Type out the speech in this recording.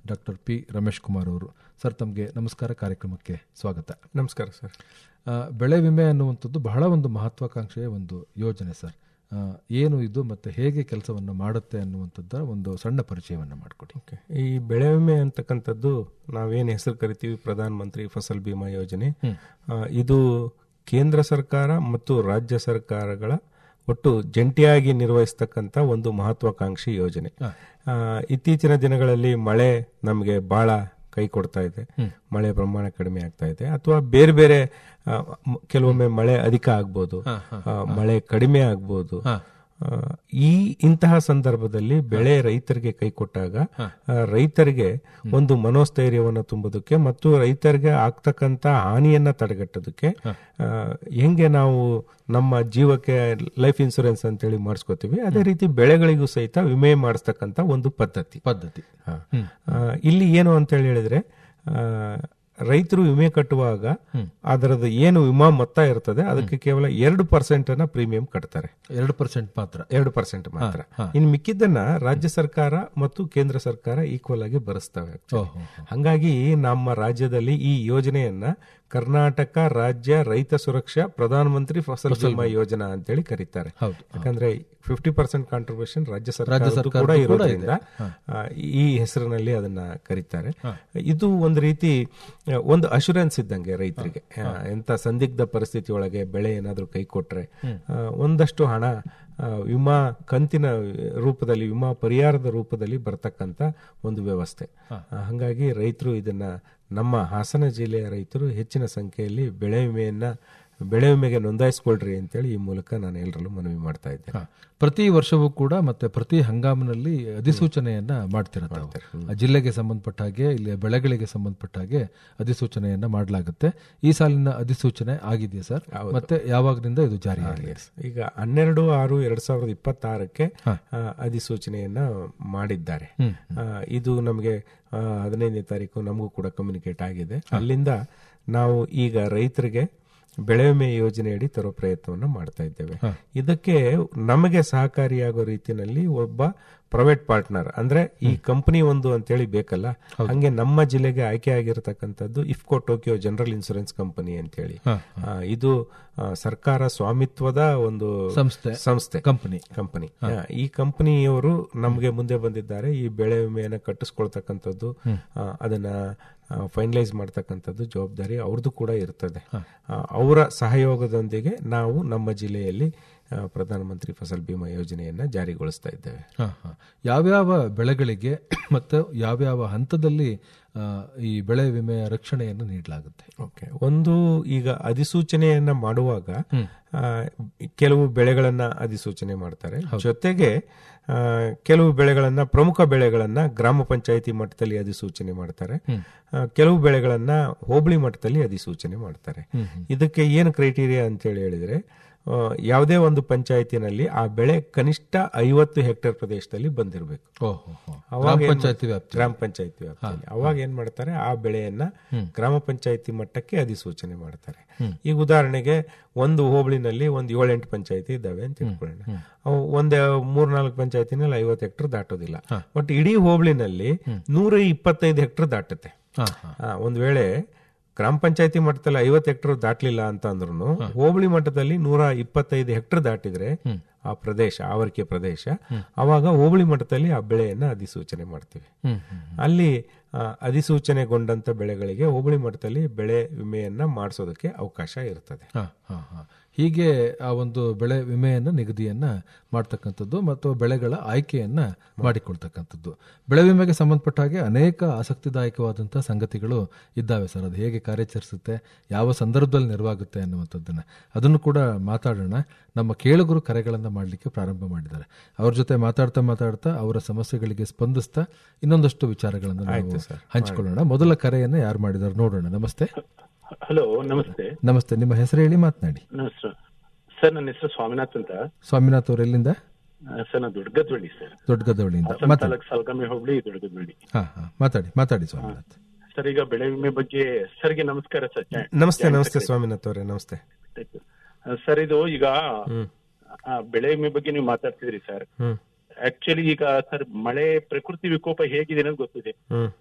Doctor P Ramesh Kumar ಅವರು sir ತಮಗೆ ನಮಸ್ಕಾರ ಕಾರ್ಯಕ್ರಮಕ್ಕೆ ಸ್ವಾಗತ ನಮಸ್ಕಾರ ಸರ್ ಆ, ಬೆಳೆ ವಿಮೆ ಅನ್ನುವಂಥದ್ದು ಬಹಳ ಒಂದು ಮಹತ್ವಾಕಾಂಕ್ಷೆಯ ಒಂದು ಯೋಜನೆ ಸರ್ ಆ, ಏನು ಇದು ಮತ್ತೆ ಹೇಗೆ ಕೆಲಸವನ್ನು ಮಾಡುತ್ತೆ ಅನ್ನುವಂಥದ್ದರ ಒಂದು ಸಣ್ಣ ಪರಿಚಯವನ್ನು ಮಾಡಿಕೊಡಿ ಓಕೆ ಈ ಬೆಳೆ ವಿಮೆ ಅಂತಕ್ಕಂಥದ್ದು ನಾವೇನು ಹೆಸರು ಕರಿತೀವಿ ಪ್ರಧಾನ ಮಂತ್ರಿ ಫಸಲ್ ಬಿಮಾ ಯೋಜನೆ ಆ, ಇದು ಕೇಂದ್ರ ಸರ್ಕಾರ ಮತ್ತು ರಾಜ್ಯ ಸರ್ಕಾರಗಳ ಒಟ್ಟು ಜಂಟಿಯಾಗಿ ನಿರ್ವಹಿಸ್ತಕ್ಕಂಥ ಒಂದು ಮಹತ್ವಾಕಾಂಕ್ಷಿ ಯೋಜನೆ ಆ, ಇತ್ತೀಚಿನ ದಿನಗಳಲ್ಲಿ ಮಳೆ ನಮಗೆ ಬಹಳ ಕೈ ಕೊಡ್ತಾ ಇದೆ ಮಳೆ ಪ್ರಮಾಣ ಕಡಿಮೆ ಆಗ್ತಾ ಇದೆ ಅಥವಾ ಬೇರೆ ಬೇರೆ ಆ, ಮ್- ಕೆಲವೊಮ್ಮೆ ಮಳೆ ಅಧಿಕ ಆಗ್ಬೋದು ಆ, ಮಳೆ ಕಡಿಮೆ ಆಗ್ಬೋದು ಆ, ಈ ಇಂತಹ ಸಂದರ್ಭದಲ್ಲಿ ಬೆಳೆ ರೈತರಿಗೆ ಕೈ ಕೊಟ್ಟಾಗ ಆ, ರೈತರಿಗೆ ಒಂದು ಮನೋಸ್ಥೈರ್ಯವನ್ನು ತುಂಬೋದಕ್ಕೆ ಮತ್ತು ರೈತರಿಗೆ ಆಗ್ತಕ್ಕಂತ ಹಾನಿಯನ್ನ ತಡೆಗಟ್ಟೋದಕ್ಕೆ ಆ, ಹೆಂಗೆ ನಾವು ನಮ್ಮ ಜೀವಕ್ಕೆ ಲೈಫ್ ಇನ್ಸೂರೆನ್ಸ್ ಅಂತೇಳಿ ಮಾಡಿಸ್ಕೋತೀವಿ ಅದೇ ರೀತಿ ಬೆಳೆಗಳಿಗೂ ಸಹಿತ ವಿಮೆ ಮಾಡಿಸ್ತಕ್ಕಂತ ಒಂದು ಪದ್ಧತಿ ಪದ್ಧತಿ ಹಾ. ಆ, ಇಲ್ಲಿ ಏನು ಅಂತ ಹೇಳಿ ಹೇಳಿದ್ರೆ ಆ, ರೈತರು ವಿಮೆ ಕಟ್ಟುವಾಗ ಅದರದ ಏನು ವಿಮಾ ಮೊತ್ತ ಇರ್ತದೆ ಅದಕ್ಕೆ ಕೇವಲ ಎರಡು ಪರ್ಸೆಂಟ್ ಅನ್ನ ಪ್ರೀಮಿಯಂ ಕಟ್ತಾರೆ ಎರಡು ಪರ್ಸೆಂಟ್ ಮಾತ್ರ ಎರಡು ಪರ್ಸೆಂಟ್ ಮಾತ್ರ ಇನ್ನು ಮಿಕ್ಕಿದ್ದನ್ನ ರಾಜ್ಯ ಸರ್ಕಾರ ಮತ್ತು ಕೇಂದ್ರ ಸರ್ಕಾರ ಈಕ್ವಲ್ ಆಗಿ ಭರಿಸ್ತವೆ ಓಹೋ ಹಂಗಾಗಿ ನಮ್ಮ ರಾಜ್ಯದಲ್ಲಿ ಈ ಯೋಜನೆಯನ್ನ ಕರ್ನಾಟಕ ರಾಜ್ಯ ರೈತ ಸುರಕ್ಷಾ ಪ್ರಧಾನಮಂತ್ರಿ ಫಸಲ್ ಬಿಮಾ ಯೋಜನಾ ಅಂತೇಳಿ ಕರೀತಾರೆ ಹೌದು. ಯಾಕಂದ್ರೆ ಫಿಫ್ಟಿ ಪರ್ಸೆಂಟ್ ಕಾಂಟ್ರಿಬ್ಯೂಷನ್ ರಾಜ್ಯ ಸರ್ಕಾರ ಕೂಡ ಇರೋದ್ರಿಂದ ಆ, ಈ ಹೆಸರಿನಲ್ಲಿ ಅದನ್ನ ಕರೀತಾರೆ ಇದು ಒಂದು ರೀತಿ ಆ, ಒಂದು ಅಶೂರೆನ್ಸ್ ಇದ್ದಂಗೆ ರೈತರಿಗೆ ಆ, ಎಂತ ಸಂದಿಗ್ಧ ಪರಿಸ್ಥಿತಿ ಒಳಗೆ ಬೆಳೆ ಏನಾದ್ರೂ ಕೈ ಕೊಟ್ರೆ ಆ, ಒಂದಷ್ಟು ಹಣ ಆ, ವಿಮಾ ಕಂತಿನ ರೂಪದಲ್ಲಿ ವಿಮಾ ಪರಿಹಾರದ ರೂಪದಲ್ಲಿ ಬರ್ತಕ್ಕಂತ ಒಂದು ವ್ಯವಸ್ಥೆ ಆ, ಹಂಗಾಗಿ ರೈತರು ಇದನ್ನ ನಮ್ಮ ಹಾಸನ ಜಿಲ್ಲೆಯ ರೈತರು ಹೆಚ್ಚಿನ ಸಂಖ್ಯೆಯಲ್ಲಿ ಬೆಳೆ ವಿಮೆಯನ್ನ ಬೆಳೆ ವಿಮೆಗೆ ನೋಂದಾಯಿಸ್ಕೊಳ್ರಿ ಅಂತೇಳಿ ಈ ಮೂಲಕ ನಾನು ಎಲ್ಲರಲ್ಲೂ ಮನವಿ ಮಾಡ್ತಾ ಇದ್ದೇನೆ ಹಾ. ಪ್ರತಿ ವರ್ಷವೂ ಕೂಡ ಮತ್ತೆ ಪ್ರತಿ ಹಂಗಾಮಿನಲ್ಲಿ ಅಧಿಸೂಚನೆಯನ್ನ ಮಾಡ್ತಿರತ್ತೆ ಅವು. ಆ ಜಿಲ್ಲೆಗೆ ಸಂಬಂಧಪಟ್ಟ ಹಾಗೆ ಇಲ್ಲಿ ಬೆಳೆಗಳಿಗೆ ಸಂಬಂಧಪಟ್ಟ ಹಾಗೆ ಅಧಿಸೂಚನೆಯನ್ನ ಮಾಡಲಾಗುತ್ತೆ ಈ ಸಾಲಿನ ಅಧಿಸೂಚನೆ ಆಗಿದೆಯಾ ಸರ್ ಮತ್ತೆ ಯಾವಾಗದಿಂದ ಇದು ಜಾರಿ Yes. ಈಗ ಹನ್ನೆರಡು ಆರು ಎರಡ್ ಸಾವಿರದ ಇಪ್ಪತ್ತಾರಕ್ಕೆ ಆ, ಅಧಿಸೂಚನೆಯನ್ನ ಮಾಡಿದ್ದಾರೆ ಆ, ಇದು ನಮಗೆ ಆ, ಹದಿನೈದನೇ ತಾರೀಕು ನಮಗೂ ಕೂಡ ಕಮ್ಯುನಿಕೇಟ್ ಆಗಿದೆ ಅಲ್ಲಿಂದ ನಾವು ಈಗ ರೈತರಿಗೆ ಬೆಳೆ ವಿಮೆ ಯೋಜನೆಯಡಿ ತರೋ ಪ್ರಯತ್ನವನ್ನ ಮಾಡ್ತಾ ಇದ್ದೇವೆ ಇದಕ್ಕೆ ನಮಗೆ ಸಹಕಾರಿಯಾಗೋ ರೀತಿಯಲ್ಲಿ ಒಬ್ಬ ಪ್ರೈವೇಟ್ ಪಾರ್ಟ್ನರ್ ಅಂದ್ರೆ ಈ ಕಂಪನಿ ಒಂದು ಅಂತೇಳಿ ಬೇಕಲ್ಲ ಹಂಗೆ ನಮ್ಮ ಜಿಲ್ಲೆಗೆ ಆಯ್ಕೆ ಆಗಿರತಕ್ಕಂಥದ್ದು IFFCO Tokio general insurance company ಅಂತೇಳಿ ಆ, ಇದು ಆ, ಸರ್ಕಾರ ಸ್ವಾಮಿತ್ವದ ಒಂದು ಸಂಸ್ಥೆ ಸಂಸ್ಥೆ ಕಂಪನಿ ಕಂಪನಿ ಈ ಕಂಪನಿಯವರು ನಮಗೆ ಮುಂದೆ ಬಂದಿದ್ದಾರೆ ಈ ಬೆಳೆ ವಿಮೆಯನ್ನ ಕಟ್ಟಿಸ್ಕೊಳ್ತಕ್ಕಂಥದ್ದು ಆ, ಅದನ್ನ ಫೈನಲೈಸ್ ಮಾಡ್ತಕ್ಕಂಥದ್ದು ಜವಾಬ್ದಾರಿ ಅವ್ರದ್ದು ಕೂಡ ಇರ್ತದೆ ಆ, ಅವರ ಸಹಯೋಗದೊಂದಿಗೆ ನಾವು ನಮ್ಮ ಜಿಲ್ಲೆಯಲ್ಲಿ ಆ, ಪ್ರಧಾನಮಂತ್ರಿ ಫಸಲ್ ಬಿಮಾ ಯೋಜನೆಯನ್ನ ಜಾರಿಗೊಳಿಸ್ತಾ ಇದ್ದೇವೆ ಹಾ, ಹಾ. ಯಾವ್ಯಾವ ಬೆಳೆಗಳಿಗೆ ಮತ್ತು ಯಾವ್ಯಾವ ಹಂತದಲ್ಲಿ ಆ, ಈ ಬೆಳೆ ವಿಮೆಯ ರಕ್ಷಣೆಯನ್ನು ನೀಡಲಾಗುತ್ತೆ ಓಕೆ ಒಂದು ಈಗ ಅಧಿಸೂಚನೆಯನ್ನ ಮಾಡುವಾಗ ಆ, ಕೆಲವು ಬೆಳೆಗಳನ್ನ ಅಧಿಸೂಚನೆ ಮಾಡ್ತಾರೆ ಜೊತೆಗೆ ಆ, ಕೆಲವು ಬೆಳೆಗಳನ್ನ ಪ್ರಮುಖ ಬೆಳೆಗಳನ್ನ ಗ್ರಾಮ ಪಂಚಾಯಿತಿ ಮಟ್ಟದಲ್ಲಿ ಅಧಿಸೂಚನೆ ಮಾಡ್ತಾರೆ ಆ, ಕೆಲವು ಬೆಳೆಗಳನ್ನ ಹೋಬಳಿ ಮಟ್ಟದಲ್ಲಿ ಅಧಿಸೂಚನೆ ಮಾಡ್ತಾರೆ ಇದಕ್ಕೆ ಏನು ಕ್ರೈಟೀರಿಯಾ ಅಂತ ಹೇಳಿ ಹೇಳಿದ್ರೆ ಆ, ಯಾವುದೇ ಒಂದು ಪಂಚಾಯತಿನಲ್ಲಿ ಆ ಬೆಳೆ ಕನಿಷ್ಠ ಐವತ್ತು ಹೆಕ್ಟೇರ್ ಪ್ರದೇಶದಲ್ಲಿ ಬಂದಿರಬೇಕು ಓಹೋ ಅವಾಗ ಗ್ರಾಮ ಏನ್ ಪಂಚಾಯತಿ ವ್ಯಾಪ್ತಿ ಗ್ರಾಮ ಪಂಚಾಯತಿ ವ್ಯಾಪ್ತಿಯಲ್ಲಿ ಅವಾಗ ಏನ್ ಮಾಡ್ತಾರೆ ಆ ಬೆಳೆಯನ್ನ ಗ್ರಾಮ ಪಂಚಾಯತಿ ಮಟ್ಟಕ್ಕೆ ಅಧಿಸೂಚನೆ ಮಾಡ್ತಾರೆ ಈಗ ಉದಾಹರಣೆಗೆ ಒಂದು ಹೋಬಳಿನಲ್ಲಿ ಒಂದು ಏಳೆಂಟು ಪಂಚಾಯತಿ ಇದ್ದಾವೆ ಅಂತ ಇಟ್ಕೊಳ್ಳೋಣ ಅವು ಒಂದ್ ಮೂರ್ನಾಲ್ಕು ಪಂಚಾಯತಿನಲ್ಲಿ ಐವತ್ತು ಹೆಕ್ಟರ್ ದಾಟೋದಿಲ್ಲ ಬಟ್ ಇಡೀ ಹೋಬಳಿನಲ್ಲಿ ನೂರ ಇಪ್ಪತ್ತೈದು ಹೆಕ್ಟರ್ ದಾಟುತ್ತೆ ಹಾ, ಹಾ. ಆ, ಒಂದ್ ವೇಳೆ ಗ್ರಾಮ ಪಂಚಾಯತಿ ಮಟ್ಟದಲ್ಲಿ ಐವತ್ತು ಹೆಕ್ಟರ್ ದಾಟ್ಲಿಲ್ಲ ಅಂತ ಅಂದ್ರೂ ಹೋಬಳಿ ಮಟ್ಟದಲ್ಲಿ ನೂರ ಇಪ್ಪತ್ತೈದು ಹೆಕ್ಟರ್ ದಾಟಿದ್ರೆ ಆ ಪ್ರದೇಶ ಆವರಿಕೆ ಪ್ರದೇಶ ಅವಾಗ ಹೋಬಳಿ ಮಟ್ಟದಲ್ಲಿ ಆ ಬೆಳೆಯನ್ನ ಅಧಿಸೂಚನೆ ಮಾಡ್ತೀವಿ ಹ್ಮ್, ಹ್ಮ್. ಅಲ್ಲಿ ಆ, ಅಧಿಸೂಚನೆಗೊಂಡಂತ ಬೆಳೆಗಳಿಗೆ ಹೋಬಳಿ ಮಟ್ಟದಲ್ಲಿ ಬೆಳೆ ವಿಮೆಯನ್ನ ಮಾಡಿಸೋದಕ್ಕೆ ಅವಕಾಶ ಇರ್ತದೆ ಹಾ, ಹಾ, ಹಾ. ಹೀಗೆ ಆ ಒಂದು ಬೆಳೆ ವಿಮೆಯನ್ನ ನಿಗದಿಯನ್ನ ಮಾಡ್ತಕ್ಕಂಥದ್ದು ಮತ್ತು ಬೆಳೆಗಳ ಆಯ್ಕೆಯನ್ನ ಮಾಡಿಕೊಳ್ತಕ್ಕಂಥದ್ದು ಬೆಳೆ ವಿಮೆಗೆ ಸಂಬಂಧಪಟ್ಟ ಹಾಗೆ ಅನೇಕ ಆಸಕ್ತಿದಾಯಕವಾದಂತಹ ಸಂಗತಿಗಳು ಇದ್ದಾವೆ ಸರ್ ಅದು ಹೇಗೆ ಕಾರ್ಯಾಚರಿಸುತ್ತೆ ಯಾವ ಸಂದರ್ಭದಲ್ಲಿ ನೆರವಾಗುತ್ತೆ ಅನ್ನುವಂಥದ್ದನ್ನ ಅದನ್ನು ಕೂಡ ಮಾತಾಡೋಣ ನಮ್ಮ ಕೇಳುಗರು ಕರೆಗಳನ್ನ ಮಾಡಲಿಕ್ಕೆ ಪ್ರಾರಂಭ ಮಾಡಿದ್ದಾರೆ ಅವ್ರ ಜೊತೆ ಮಾತಾಡ್ತಾ ಮಾತಾಡ್ತಾ ಅವರ ಸಮಸ್ಯೆಗಳಿಗೆ ಸ್ಪಂದಿಸ್ತಾ ಇನ್ನೊಂದಷ್ಟು ವಿಚಾರಗಳನ್ನು ನಾವು ಹಂಚಿಕೊಳ್ಳೋಣ ಮೊದಲ ಕರೆಯನ್ನ ಯಾರು ಮಾಡಿದಾರೆ ನೋಡೋಣ ನಮಸ್ತೆ ಹಲೋ ನಮಸ್ತೆ ನಮಸ್ತೆ ನಿಮ್ಮ ಹೆಸರು ಹೇಳಿ ಮಾತನಾಡಿ ನಮಸ್ತೆ ಸರ್ ನನ್ನ ಹೆಸರು ಸ್ವಾಮಿನಾಥ್ ಅಂತ ಸ್ವಾಮಿನಾಥ್ ಅವ್ರು ಎಲ್ಲಿಂದ ಆ, ಸರ್ ನಾನು ದೊಡ್ಡಗದ್ವಳ್ಳಿ ಸರ್ ದೊಡ್ಡಗದ್ದವಳಿಯಿಂದ ಹಾಸನ ಮಾತಾಡಿ ತಾಲೂಕ್ ಸಲ್ಗಾಮಿ ಹೋಬಳಿ ದೊಡ್ಡಗದ್ವಳ್ಳಿ ಹಾ ಹಾ ಮಾತಾಡಿ ಮಾತಾಡಿ ಸ್ವಾಮಿನಾಥ್ ಸರ್ ಈಗ ಬೆಳೆ ವಿಮೆ ಬಗ್ಗೆ ಸರ್ಗೆ ನಮಸ್ಕಾರ ಸರ್ ಜಾ- ನಮಸ್ತೆ ನಮಸ್ತೆ ಸ್ವಾಮಿನಾಥ್ ಅವರೇ ನಮಸ್ತೆ ಆ, ಸರ್ ಇದು ಈಗ ಆ, ಬೆಳೆ ವಿಮೆ ಬಗ್ಗೆ ನೀವು ಮಾತಾಡ್ತಿದ್ರಿ ಸರ್ ಹ್ಮ್ ಆಕ್ಚುಲಿ ಈಗ ಸರ್ ಮಳೆ ಪ್ರಕೃತಿ ವಿಕೋಪ ಹೇಗಿದೆ ಅನ್ನೋದು ಗೊತ್ತಿದೆ ಹ್ಮ್